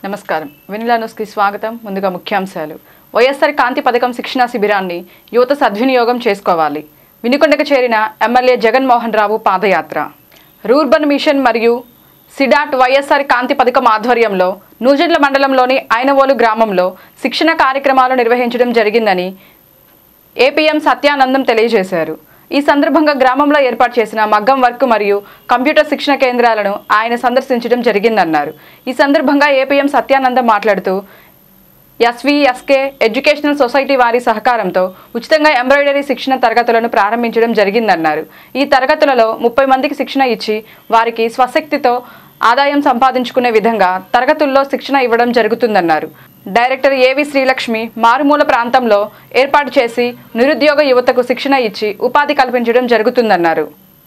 నమస్కారం వెనిలా న్యూస్కి స్వాగతం ముందుగా ముఖ్యాంశాలు వైఎస్ఆర్ కాంతి పథకం శిక్షణా శిబిరాన్ని యువత సద్వినియోగం చేసుకోవాలి వినుకొండకు చేరిన ఎమ్మెల్యే జగన్మోహన్ రావు పాదయాత్ర రూర్బన్ మిషన్ మరియు సిడాట్ వైఎస్ఆర్ కాంతి పథకం ఆధ్వర్యంలో నూజెండ్ల మండలంలోని ఐనవోలు గ్రామంలో శిక్షణ కార్యక్రమాలు నిర్వహించడం జరిగిందని ఏపీఎం సత్యానందం తెలియజేశారు ఈ సందర్భంగా గ్రామంలో ఏర్పాటు చేసిన మగ్గం వర్క్ మరియు కంప్యూటర్ శిక్షణ కేంద్రాలను ఆయన సందర్శించడం జరిగిందన్నారు ఈ సందర్భంగా ఏపీఎం సత్యానందం మాట్లాడుతూ ఎస్వీఎస్కే ఎడ్యుకేషనల్ సొసైటీ వారి సహకారంతో ఉచితంగా ఎంబ్రాయిడరీ శిక్షణ తరగతులను ప్రారంభించడం జరిగిందన్నారు ఈ తరగతులలో ముప్పై మందికి శిక్షణ ఇచ్చి వారికి స్వశక్తితో ఆదాయం సంపాదించుకునే విధంగా తరగతుల్లో శిక్షణ ఇవ్వడం జరుగుతుందన్నారు డైరెక్టర్ ఏవి శ్రీలక్ష్మి మారుమూల ప్రాంతంలో ఏర్పాటు చేసి నిరుద్యోగ యువతకు శిక్షణ ఇచ్చి ఉపాధి కల్పించడం జరుగుతుందన్నారు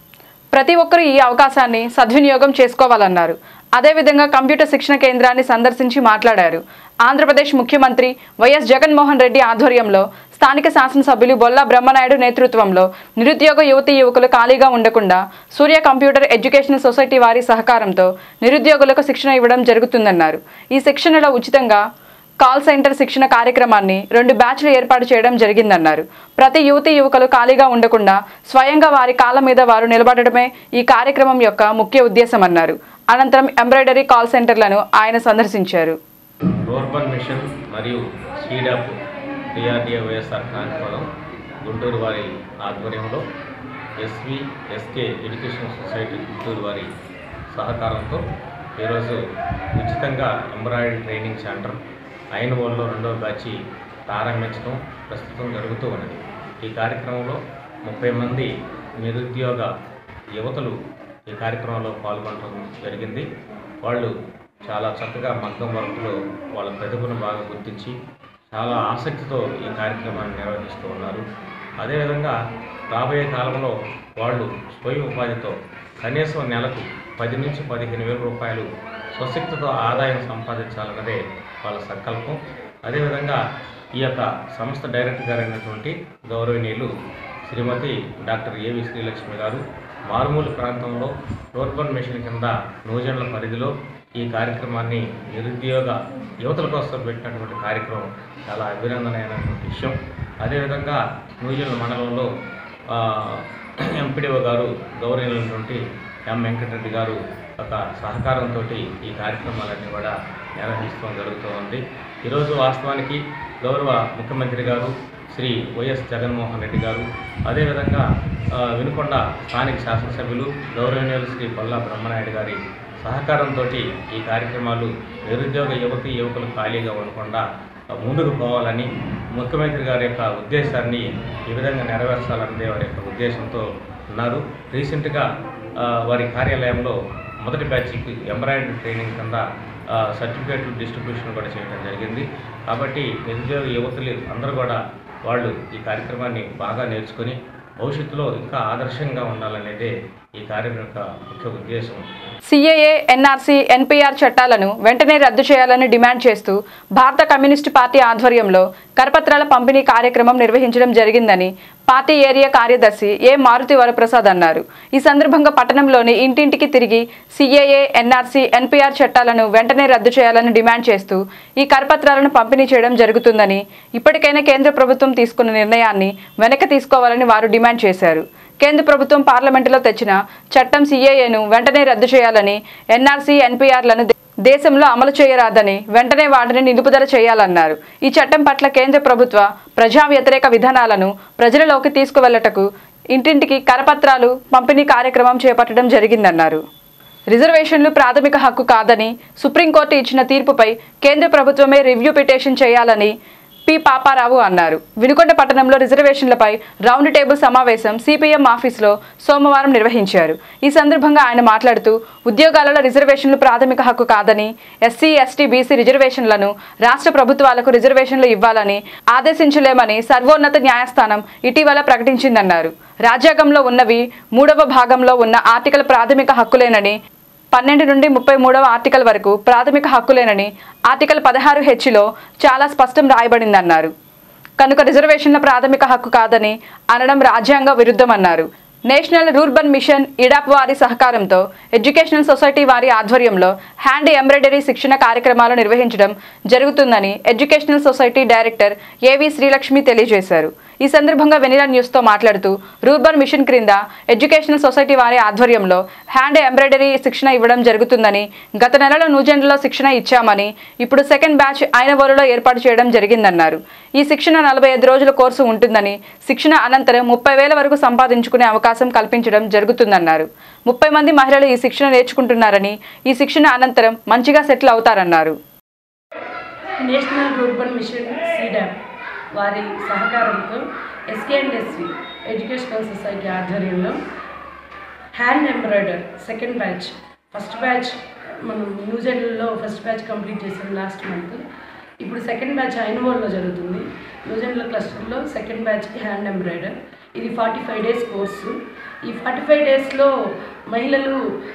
ప్రతి ఒక్కరూ ఈ అవకాశాన్ని సద్వినియోగం చేసుకోవాలన్నారు అదేవిధంగా కంప్యూటర్ శిక్షణ కేంద్రాన్ని సందర్శించి మాట్లాడారు ఆంధ్రప్రదేశ్ ముఖ్యమంత్రి వైఎస్ జగన్మోహన్ రెడ్డి ఆధ్వర్యంలో స్థానిక శాసనసభ్యులు బొల్లా బ్రహ్మనాయుడు నేతృత్వంలో నిరుద్యోగ యువతీ యువకులు ఖాళీగా ఉండకుండా సూర్య కంప్యూటర్ ఎడ్యుకేషనల్ సొసైటీ వారి సహకారంతో నిరుద్యోగులకు శిక్షణ ఇవ్వడం జరుగుతుందన్నారు ఈ శిక్షణలో ఉచితంగా కాల్ సెంటర్ శిక్షణ కార్యక్రమాన్ని రెండు బ్యాచ్లు ఏర్పాటు చేయడం జరిగిందన్నారు ప్రతి యువతీ యువకులు ఖాళీగా ఉండకుండా స్వయంగా వారి కాళ్ళ మీద వారు నిలబడటమే ఈ కార్యక్రమం యొక్క ముఖ్య ఉద్దేశం అన్నారు అనంతరం ఎంబ్రాయిడరీ కాల్ సెంటర్లను ఆయన సందర్శించారు రూర్బన్ మిషన్ మరియు సీడప్ డిఆర్డిఏ వైఎస్ఆర్ కాంతిపదం గుంటూరు వారి ఆధ్వర్యంలో SV SK education society Guntur వారి సహకారంతో ఈరోజు ఉచితంగా ఎంబ్రాయిడరీ ట్రైనింగ్ సెంటర్ ఐనవోల్లో రెండవ బ్యాచి ప్రారంభించడం ప్రస్తుతం జరుగుతూ ఉన్నది ఈ కార్యక్రమంలో ముప్పై మంది నిరుద్యోగ యువతలు ఈ కార్యక్రమంలో పాల్గొనడం జరిగింది వాళ్ళు చాలా చక్కగా మగ్గం వర్క్లో వాళ్ళ ప్రతిభను బాగా గుర్తించి చాలా ఆసక్తితో ఈ కార్యక్రమాన్ని నిర్వహిస్తూ ఉన్నారు అదేవిధంగా రాబోయే కాలంలో వాళ్ళు స్వయం ఉపాధితో కనీసం నెలకు పది నుంచి పదిహేను వేల రూపాయలు స్వశక్తితో ఆదాయం సంపాదించాలన్నదే వాళ్ళ సంకల్పం అదేవిధంగా ఈ యొక్క సంస్థ డైరెక్టర్ గారు అయినటువంటి గౌరవనీయులు శ్రీమతి డాక్టర్ ఏవి శ్రీలక్ష్మి గారు మారుమూల ప్రాంతంలో రూర్బన్ మిషన్ కింద నూజెండ్ల పరిధిలో ఈ కార్యక్రమాన్ని నిరుద్యోగ యువతల కోసం పెట్టినటువంటి కార్యక్రమం చాలా అభినందనమైనటువంటి విషయం అదేవిధంగా నూజెండ్ల మండలంలో ఆ, ఎంపీడీఓ గారు గౌరవనీయులైనటువంటి ఎం వెంకటరెడ్డి గారు ఒక సహకారంతో ఈ కార్యక్రమాలన్నీ కూడా నిర్వహిస్తూ జరుగుతూ ఉంది ఈరోజు వాస్తవానికి గౌరవ ముఖ్యమంత్రి గారు శ్రీ వైఎస్ జగన్మోహన్ రెడ్డి గారు అదేవిధంగా ఆ, వినుకొండ స్థానిక శాసనసభ్యులు గౌరవనీయులు శ్రీ పల్లా బ్రహ్మనాయుడు గారి సహకారంతో ఈ కార్యక్రమాలు నిరుద్యోగ యువతి యువకులు ఖాళీగా ఉండకుండా ముందుకు పోవాలని ముఖ్యమంత్రి గారి యొక్క ఉద్దేశాన్ని ఈ విధంగా నెరవేర్చాలన్నదే వారి యొక్క ఉద్దేశంతో ఉన్నారు రీసెంట్గా ఆ, వారి కార్యాలయంలో మొదటి బ్యాచ్కి ఎంబ్రాయిడరీ ట్రైనింగ్ కింద ఆ, సర్టిఫికేట్లు డిస్ట్రిబ్యూషన్ కూడా చేయడం జరిగింది కాబట్టి నిరుద్యోగ యువతులు అందరూ కూడా వాళ్ళు ఈ కార్యక్రమాన్ని బాగా నేర్చుకొని భవిష్యత్తులో ఇంకా ఆదర్శంగా ఉండాలనేదే ఈ కార్యక్రమం యొక్క ముఖ్య ఉద్దేశం సిఏఏ ఎన్ఆర్సీ ఎన్పిఆర్ చట్టాలను వెంటనే రద్దు చేయాలని డిమాండ్ చేస్తూ భారత కమ్యూనిస్టు పార్టీ ఆధ్వర్యంలో కరపత్రాల పంపిణీ కార్యక్రమం నిర్వహించడం జరిగిందని పార్టీ ఏరియా కార్యదర్శి ఏ మారుతి వరప్రసాద్ అన్నారు ఈ సందర్భంగా పట్టణంలోని ఇంటింటికి తిరిగి సిఏఏ ఎన్ఆర్సీ ఎన్పిఆర్ చట్టాలను వెంటనే రద్దు చేయాలని డిమాండ్ చేస్తూ ఈ కరపత్రాలను పంపిణీ చేయడం జరుగుతుందని ఇప్పటికైనా కేంద్ర ప్రభుత్వం తీసుకున్న నిర్ణయాన్ని వెనక్కి తీసుకోవాలని వారు డిమాండ్ చేశారు కేంద్ర ప్రభుత్వం పార్లమెంటులో తెచ్చిన చట్టం సీఏఏను వెంటనే రద్దు చేయాలని ఎన్ఆర్సీ ఎన్పీఆర్లను దేశంలో అమలు చేయరాదని వెంటనే వాటిని నిలుపుదల చేయాలన్నారు ఈ చట్టం పట్ల కేంద్ర ప్రభుత్వ ప్రజా వ్యతిరేక విధానాలను ప్రజలలోకి తీసుకువెళ్లటకు ఇంటింటికి కరపత్రాలు పంపిణీ కార్యక్రమం చేపట్టడం జరిగిందన్నారు రిజర్వేషన్లు ప్రాథమిక హక్కు కాదని సుప్రీంకోర్టు ఇచ్చిన తీర్పుపై కేంద్ర ప్రభుత్వమే రివ్యూ పిటిషన్ చేయాలని పి పాపారావు అన్నారు వినుకొండ పట్టణంలో రిజర్వేషన్లపై రౌండ్ టేబుల్ సమావేశం సిపిఎం ఆఫీసులో సోమవారం నిర్వహించారు ఈ సందర్భంగా ఆయన మాట్లాడుతూ ఉద్యోగాలలో రిజర్వేషన్లు ప్రాథమిక హక్కు కాదని ఎస్సీ ఎస్టీ బీసీ రిజర్వేషన్లను రాష్ట్ర ప్రభుత్వాలకు రిజర్వేషన్లు ఇవ్వాలని ఆదేశించలేమని సర్వోన్నత న్యాయస్థానం ఇటీవల ప్రకటించిందన్నారు రాజ్యాంగంలో ఉన్నవి మూడవ భాగంలో ఉన్న ఆర్టికల్ ప్రాథమిక హక్కులేనని పన్నెండు నుండి ముప్పై మూడవ ఆర్టికల్ వరకు ప్రాథమిక హక్కులేనని ఆర్టికల్ పదహారు హెచ్లో చాలా స్పష్టం రాయబడిందన్నారు కనుక రిజర్వేషన్ల ప్రాథమిక హక్కు కాదని అనడం రాజ్యాంగ విరుద్ధమన్నారు నేషనల్ రూర్బన్ మిషన్ ఇడాప్ వారి సహకారంతో ఎడ్యుకేషనల్ సొసైటీ వారి ఆధ్వర్యంలో హ్యాండ్ ఎంబ్రాయిడరీ శిక్షణ కార్యక్రమాలు నిర్వహించడం జరుగుతుందని ఎడ్యుకేషనల్ సొసైటీ డైరెక్టర్ ఏవి శ్రీలక్ష్మి తెలియజేశారు ఈ సందర్భంగా వెనిలా న్యూస్తో మాట్లాడుతూ రూర్బన్ మిషన్ క్రింద ఎడ్యుకేషనల్ సొసైటీ వారి ఆధ్వర్యంలో హ్యాండ్ ఎంబ్రాయిడరీ శిక్షణ ఇవ్వడం జరుగుతుందని గత నెలలో న్యూజెండ్లో శిక్షణ ఇచ్చామని ఇప్పుడు సెకండ్ బ్యాచ్ ఆయనవోలులో ఏర్పాటు చేయడం జరిగిందన్నారు ఈ శిక్షణ నలభై ఐదు రోజుల కోర్సు ఉంటుందని శిక్షణ అనంతరం ముప్పై వేల వరకు సంపాదించుకునే అవకాశం కల్పించడం జరుగుతుందన్నారు ముప్పై మంది మహిళలు ఈ శిక్షణ నేర్చుకుంటున్నారని ఈ శిక్షణ అనంతరం మంచిగా సెటిల్ అవుతారన్నారు నేషనల్ రూర్బన్ మిషన్ సీడాప్ వారి సహకారంతో SK and SV educational society ఆధ్వర్యంలో hand embroider second batch first batch మనం న్యూజిలాండ్లో ఫస్ట్ బ్యాచ్ కంప్లీట్ చేసాం లాస్ట్ మంత్ ఇప్పుడు సెకండ్ బ్యాచ్ ఐనవోల్లో జరుగుతుంది న్యూజిలాండ్లో క్లస్టర్లో సెకండ్ బ్యాచ్కి హ్యాండ్ ఎంబ్రాయిడర్ ఇది ఫార్టీ ఫైవ్ డేస్ కోర్సు ఈ ఫార్టీ ఫైవ్ డేస్లో మహిళలు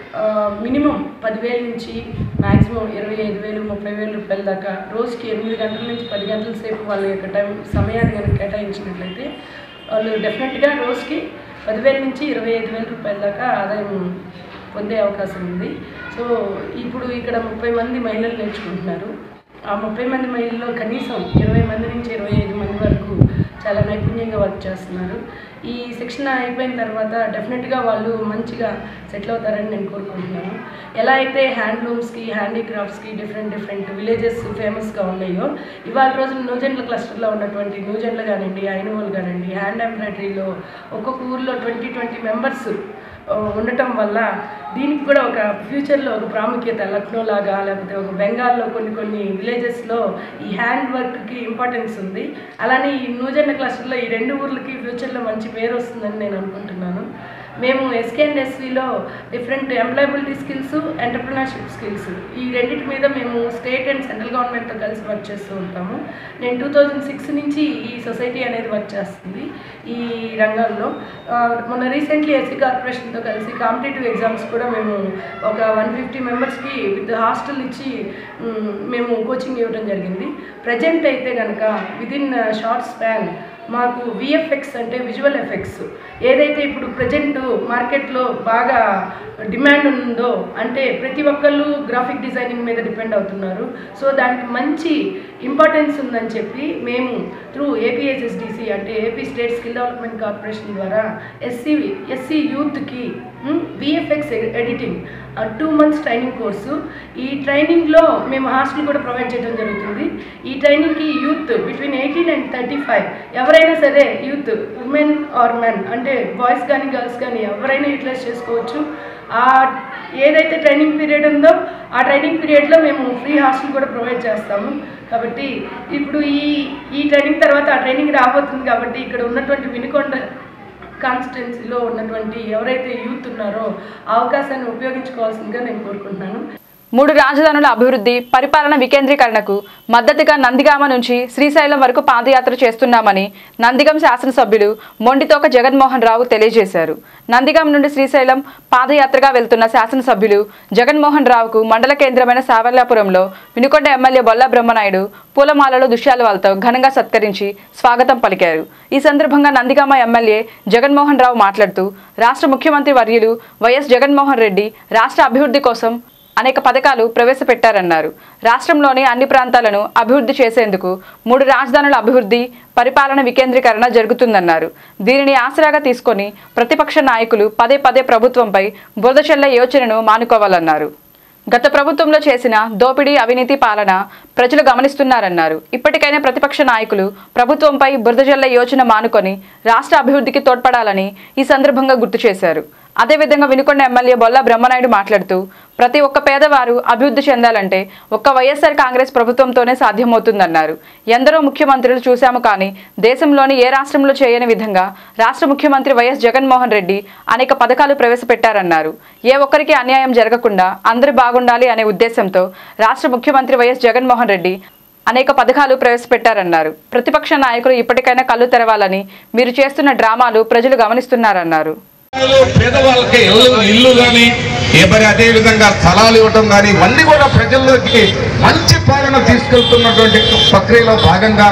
మినిమం పదివేల నుంచి మ్యాక్సిమం ఇరవై ఐదు వేలు ముప్పై వేల రూపాయల దాకా రోజుకి ఎనిమిది గంటల నుంచి పది గంటల సేపు వాళ్ళ యొక్క టైం సమయాన్ని కనుక కేటాయించినట్లయితే వాళ్ళు డెఫినెట్గా రోజుకి పదివేల నుంచి ఇరవై ఐదు వేల రూపాయల దాకా ఆదాయం పొందే అవకాశం ఉంది సో ఇప్పుడు ఇక్కడ ముప్పై మంది మహిళలు నేర్చుకుంటున్నారు ఆ ముప్పై మంది మహిళల్లో కనీసం ఇరవై మంది నుంచి ఇరవై ఐదు మంది వరకు చాలా నైపుణ్యంగా వర్క్ చేస్తున్నారు ఈ శిక్షణ అయిపోయిన తర్వాత డెఫినెట్గా వాళ్ళు మంచిగా సెటిల్ అవుతారని నేను కోరుకుంటున్నాను ఎలా అయితే హ్యాండ్లూమ్స్కి హ్యాండీక్రాఫ్ట్స్కి డిఫరెంట్ డిఫరెంట్ విలేజెస్ ఫేమస్గా ఉన్నాయో ఇవాళ రోజు న్యూజెండ్ల క్లస్టర్లో ఉన్నటువంటి న్యూజెండ్లు కానివ్వండి ఐనోల్ కానివ్వండి హ్యాండ్ ఎంబ్రాయిడరీలో ఒక్కొక్క ఊర్లో ట్వంటీ ట్వంటీ మెంబర్స్ ఉండటం వల్ల దీనికి కూడా ఒక ఫ్యూచర్లో ఒక ప్రాముఖ్యత లక్నో లాగా లేకపోతే ఒక బెంగాల్లో కొన్ని కొన్ని విలేజెస్లో ఈ హ్యాండ్ వర్క్కి ఇంపార్టెన్స్ ఉంది అలానే ఈ న్యూజెండ క్లస్టర్లో ఈ రెండు ఊర్లకి ఫ్యూచర్లో మంచి పేరు వస్తుందని నేను అనుకుంటున్నాను మేము ఎస్కే అండ్ ఎస్విలో different employability skills entrepreneurship skills ఈ రెండింటి మీద మేము స్టేట్ అండ్ సెంట్రల్ గవర్నమెంట్తో కలిసి వర్క్ చేస్తూ ఉంటాము నేను టూ థౌజండ్ సిక్స్ నుంచి ఈ సొసైటీ అనేది వర్క్ చేస్తుంది ఈ రంగంలో ఆ, మొన్న రీసెంట్లీ ఎస్సీ కార్పొరేషన్తో కలిసి కాంపిటేటివ్ ఎగ్జామ్స్ కూడా మేము ఒక వన్ ఫిఫ్టీ మెంబర్స్కి విత్ హాస్టల్ ఇచ్చి మ్, మేము కోచింగ్ ఇవ్వడం జరిగింది ప్రజెంట్ అయితే కనుక విదిన్ షార్ట్ స్పాన్ మాకు విఎఫ్ఎక్స్ అంటే విజువల్ ఎఫెక్ట్స్ ఏదైతే ఇప్పుడు ప్రజెంట్ మార్కెట్లో బాగా డిమాండ్ ఉందో అంటే ప్రతి ఒక్కళ్ళు గ్రాఫిక్ డిజైనింగ్ మీద డిపెండ్ అవుతున్నారు సో దానికి మంచి ఇంపార్టెన్స్ ఉందని చెప్పి మేము త్రూ ఏపీఎస్ఎస్డిసి అంటే AP state skill development corporation ద్వారా ఎస్సీ ఎస్సీ యూత్కి VFX editing two months training course ఈ ట్రైనింగ్లో మేము హాస్టల్ కూడా ప్రొవైడ్ చేయడం జరుగుతుంది ఈ ట్రైనింగ్కి youth between eighteen and thirty five ఎవరైనా సరే యూత్ ఉమెన్ ఆర్ మెన్ అంటే బాయ్స్ కానీ గర్ల్స్ కానీ ఎవరైనా యూటిలైజ్ చేసుకోవచ్చు ఆ ఏదైతే ట్రైనింగ్ పీరియడ్ ఉందో ఆ ట్రైనింగ్ పీరియడ్లో మేము ఫ్రీ హాస్టల్ కూడా ప్రొవైడ్ చేస్తాము కాబట్టి ఇప్పుడు ఈ ఈ ట్రైనింగ్ తర్వాత ఆ ట్రైనింగ్ రాబోతుంది కాబట్టి ఇక్కడ ఉన్నటువంటి వినుకొండ కాన్స్టిట్యున్సీలో ఉన్నటువంటి ఎవరైతే యూత్ ఉన్నారో ఆ అవకాశాన్ని ఉపయోగించుకోవాల్సిందిగా నేను కోరుకుంటున్నాను మూడు రాజధానుల అభివృద్ధి పరిపాలన వికేంద్రీకరణకు మద్దతుగా నందిగామ నుంచి శ్రీశైలం వరకు పాదయాత్ర చేస్తున్నామని నందిగం శాసనసభ్యులు మొండితోక జగన్మోహన్ రావు తెలియజేశారు నందిగాం నుండి శ్రీశైలం పాదయాత్రగా వెళ్తున్న శాసనసభ్యులు జగన్మోహన్ రావుకు మండల కేంద్రమైన సావర్లాపురంలో వినుకొండ ఎమ్మెల్యే బొల్ల బ్రహ్మనాయుడు పూలమాలలు దుశ్యాలవాలతో ఘనంగా సత్కరించి స్వాగతం పలికారు ఈ సందర్భంగా నందిగామ ఎమ్మెల్యే జగన్మోహన్ రావు మాట్లాడుతూ రాష్ట్ర ముఖ్యమంత్రి వర్యులు వైఎస్ జగన్మోహన్ రెడ్డి రాష్ట్ర అభివృద్ధి కోసం అనేక పథకాలు ప్రవేశపెట్టారన్నారు రాష్ట్రంలోని అన్ని ప్రాంతాలను అభివృద్ధి చేసేందుకు మూడు రాజధానుల అభివృద్ధి పరిపాలన వికేంద్రీకరణ జరుగుతుందన్నారు దీనిని ఆసరాగా తీసుకొని ప్రతిపక్ష నాయకులు పదే పదే ప్రభుత్వంపై బురద చల్లే యోచనను మానుకోవాలన్నారు గత ప్రభుత్వంలో చేసిన దోపిడీ అవినీతి పాలన ప్రజలు గమనిస్తున్నారన్నారు ఇప్పటికైనా ప్రతిపక్ష నాయకులు ప్రభుత్వంపై బురద జల్లే యోచన మానుకొని రాష్ట్ర అభివృద్ధికి తోడ్పడాలని ఈ సందర్భంగా గుర్తు చేశారు అదేవిధంగా వినుకొండ ఎమ్మెల్యే బొల్ల బ్రహ్మనాయుడు మాట్లాడుతూ ప్రతి ఒక్క పేదవారు అభివృద్ధి చెందాలంటే ఒక్క వైఎస్ఆర్ కాంగ్రెస్ ప్రభుత్వంతోనే సాధ్యమవుతుందన్నారు ఎందరో ముఖ్యమంత్రులు చూశాము కానీ దేశంలోని ఏ రాష్ట్రంలో చేయని విధంగా రాష్ట్ర ముఖ్యమంత్రి వైఎస్ జగన్మోహన్ రెడ్డి అనేక పథకాలు ప్రవేశపెట్టారన్నారు ఏ ఒక్కరికి అన్యాయం జరగకుండా అందరూ బాగుండాలి అనే ఉద్దేశంతో రాష్ట్ర ముఖ్యమంత్రి వైఎస్ జగన్మోహన్ రెడ్డి అనేక పథకాలు ప్రవేశపెట్టారన్నారు ప్రతిపక్ష నాయకులు ఇప్పటికైనా కళ్ళు తెరవాలని మీరు చేస్తున్న డ్రామాలు ప్రజలు గమనిస్తున్నారన్నారు పేదవాళ్ళకి ఇల్లు ఇల్లు కానీ మరి అదే విధంగా స్థలాలు ఇవ్వటం కానీ ఇవన్నీ కూడా ప్రజల్లోకి మంచి పాలన తీసుకెళ్తున్నటువంటి ప్రక్రియలో భాగంగా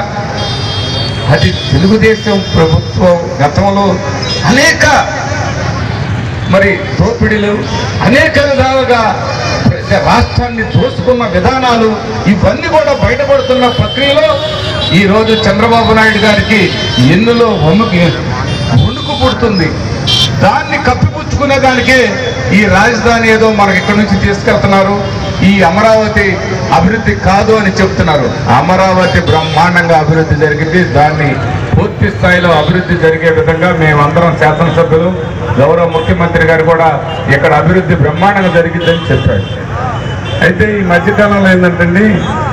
అది తెలుగుదేశం ప్రభుత్వం గతంలో అనేక మరి దోపిడీలు అనేక విధాలుగా ప్ర- అంటే రాష్ట్రాన్ని దోసుకున్న విధానాలు ఇవన్నీ కూడా బయటపడుతున్న ప్రక్రియలో ఈ రోజు చంద్రబాబు నాయుడు గారికి ఎన్నులో వణుకు వణుకు పుడుతుంది దాన్ని కప్పిపుచ్చుకునే దానికే ఈ రాజధాని ఏదో మనకి ఇక్కడి నుంచి తీసుకెళ్తున్నారు ఈ అమరావతి అభివృద్ధి కాదు అని చెప్తున్నారు అమరావతి బ్రహ్మాండంగా అభివృద్ధి జరిగింది దాన్ని పూర్తి స్థాయిలో అభివృద్ధి జరిగే విధంగా మేమందరం శాసనసభ్యులు గౌరవ ముఖ్యమంత్రి గారు కూడా ఇక్కడ అభివృద్ధి బ్రహ్మాండంగా జరిగిందని చెప్పాడు అయితే ఈ మధ్యకాలంలో ఏంటంటే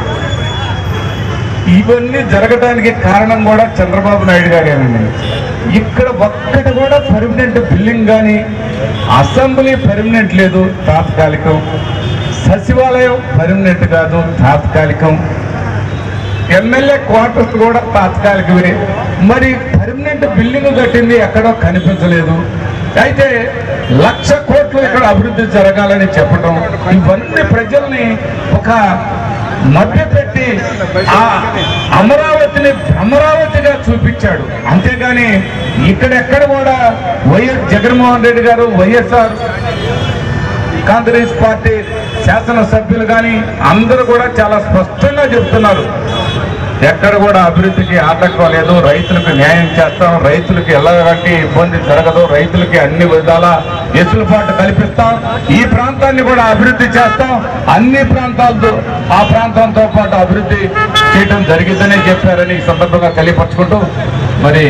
ఇవన్నీ జరగడానికి కారణం కూడా చంద్రబాబు నాయుడు గారేనండి ఇక్కడ ఒక్కటి కూడా పర్మనెంట్ బిల్డింగ్ కానీ అసెంబ్లీ పర్మనెంట్ లేదు తాత్కాలికం సచివాలయం పర్మనెంట్ కాదు తాత్కాలికం ఎమ్మెల్యే క్వార్టర్స్ కూడా తాత్కాలికమే మరి పర్మనెంట్ బిల్డింగ్ కట్టింది ఎక్కడో కనిపించలేదు అయితే లక్ష కోట్లు ఇక్కడ అభివృద్ధి జరగాలని చెప్పడం ఇవన్నీ ప్రజల్ని ఒక మభ్యపెట్టి ఆ అమరావతిని అమరావతిగా చూపించాడు అంతేగాని ఇక్కడెక్కడ కూడా వైఎస్ జగన్మోహన్ రెడ్డి గారు వైఎస్ఆర్ కాంగ్రెస్ పార్టీ శాసనసభ్యులు కానీ అందరూ కూడా చాలా స్పష్టంగా చెప్తున్నారు ఎక్కడ కూడా అభివృద్ధికి ఆటంకం లేదు రైతులకు న్యాయం చేస్తాం రైతులకు ఎలాంటి ఇబ్బంది జరగదు రైతులకి అన్ని విధాల ఎసులుబాటు కల్పిస్తాం ఈ ప్రాంతాన్ని కూడా అభివృద్ధి చేస్తాం అన్ని ప్రాంతాలతో ఆ ప్రాంతంతో పాటు అభివృద్ధి చేయడం జరిగిందని చెప్పారని ఈ సందర్భంగా తెలియపరచుకుంటూ మరి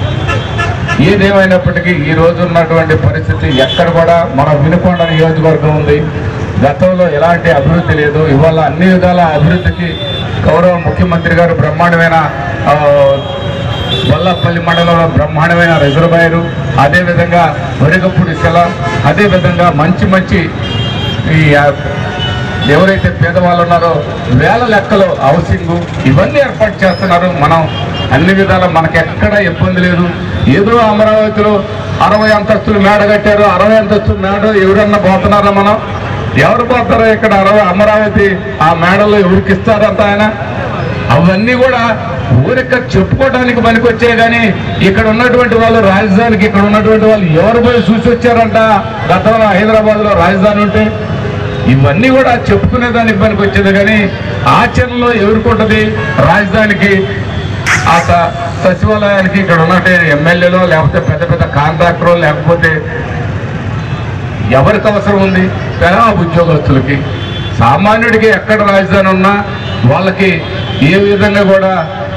ఏదేమైనప్పటికీ ఈ రోజు ఉన్నటువంటి పరిస్థితి ఎక్కడ కూడా మన వినుకొండ నియోజకవర్గం ఉంది గతంలో ఎలాంటి అభివృద్ధి లేదు ఇవాళ అన్ని విధాల అభివృద్ధికి గౌరవ ముఖ్యమంత్రి గారు బ్రహ్మాండమైన ఆ, వల్లపల్లి మండలంలో బ్రహ్మాండమైన రిజర్వాయరు అదేవిధంగా వరిగప్పుడు శిల అదేవిధంగా మంచి మంచి ఈ ఆ, ఎవరైతే పేదవాళ్ళు ఉన్నారో వేల లెక్కలో హౌసింగ్ ఇవన్నీ ఏర్పాటు చేస్తున్నారు మనం అన్ని విధాలా మనకి ఎక్కడ ఇబ్బంది లేదు ఏదో అమరావతిలో అరవై అంతస్తులు మేడ కట్టారు అరవై అంతస్తులు మేడ ఎవరన్నా పోతున్నారా మనం ఎవరు పోతారో ఇక్కడ అరవై అమరావతి ఆ మేడలో ఎవరికి ఇస్తారంత ఆయన అవన్నీ కూడా ఊరిక చెప్పుకోవడానికి పనికొచ్చే కానీ ఇక్కడ ఉన్నటువంటి వాళ్ళు రాజధానికి ఇక్కడ ఉన్నటువంటి వాళ్ళు ఎవరు పోయి చూసి వచ్చారంట గతంలో హైదరాబాద్ లో రాజధాని ఉంటే ఇవన్నీ కూడా చెప్పుకునే దానికి పనికి వచ్చేది కానీ ఆచరణలో ఎవరికి రాజధానికి ఆ స- సచివాలయానికి ఇక్కడ ఉన్నట్టు ఎమ్మెల్యేలో లేకపోతే పెద్ద పెద్ద కాంట్రాక్టరో లేకపోతే ఎవరికి అవసరం ఉంది కదా ఉద్యోగస్తులకి సామాన్యుడికి ఎక్కడ రాజధాని ఉన్నా వాళ్ళకి ఏ విధంగా కూడా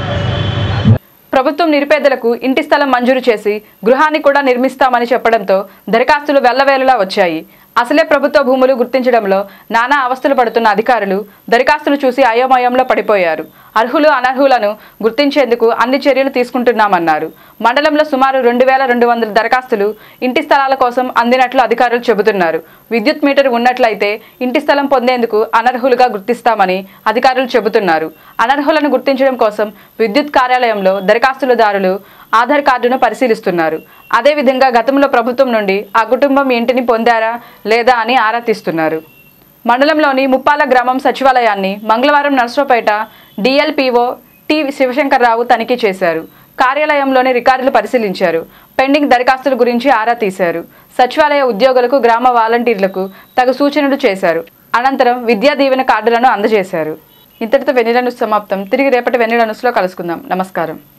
ప్రభుత్వం నిరుపేదలకు ఇంటి స్థలం మంజూరు చేసి గృహాన్ని కూడా నిర్మిస్తామని చెప్పడంతో దరఖాస్తులు వెల్లవేలులా వచ్చాయి అసలే ప్రభుత్వ భూములు గుర్తించడంలో నానా అవస్థలు పడుతున్న అధికారులు దరఖాస్తులు చూసి అయోమయంలో పడిపోయారు అర్హులు అనర్హులను గుర్తించేందుకు అన్ని చర్యలు తీసుకుంటున్నామన్నారు మండలంలో సుమారు రెండు వేల రెండు వందల దరఖాస్తులు ఇంటి స్థలాల కోసం అందినట్లు అధికారులు చెబుతున్నారు విద్యుత్ మీటర్ ఉన్నట్లయితే ఇంటి స్థలం పొందేందుకు అనర్హులుగా గుర్తిస్తామని అధికారులు చెబుతున్నారు అనర్హులను గుర్తించడం కోసం విద్యుత్ కార్యాలయంలో దరఖాస్తులదారులు ఆధార్ కార్డును పరిశీలిస్తున్నారు అదేవిధంగా గతంలో ప్రభుత్వం నుండి ఆ కుటుంబం ఇంటిని పొందారా లేదా అని ఆరా తీస్తున్నారు మండలంలోని ముప్పాల గ్రామం సచివాలయాన్ని మంగళవారం నర్సరావుపేట డిఎల్పిఓ టి శివశంకర్రావు తనిఖీ చేశారు కార్యాలయంలోని రికార్డులు పరిశీలించారు పెండింగ్ దరఖాస్తుల గురించి ఆరా తీశారు సచివాలయ ఉద్యోగులకు గ్రామ వాలంటీర్లకు తగు సూచనలు చేశారు అనంతరం విద్యా దీవెన కార్డులను అందజేశారు ఇంతటితో వెన్నెల న్యూస్ సమాప్తం తిరిగి రేపటి వెన్నెల న్యూస్లో కలుసుకుందాం నమస్కారం